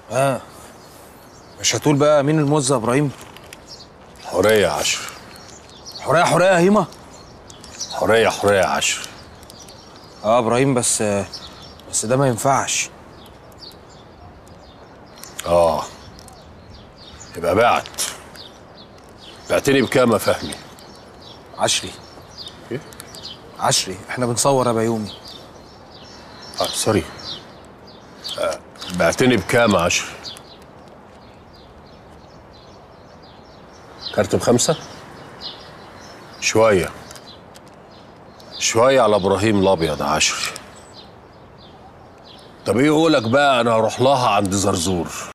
ها مش هتقول بقى مين الموزة يا ابراهيم حورية عشر حوريه حوريه يا هيما حورية حورية عشر اه ابراهيم بس بس ده ما ينفعش اه يبقى بعت بعتني بكام يا فهمي عشري إيه؟ عشري احنا بنصور يا بيومي اه سوري آه. بعتني بكام يا عشر كارت بخمسة شوية شوية على إبراهيم الأبيض يا عشري طب إيه قولك بقى أنا هروح لها عند زرزور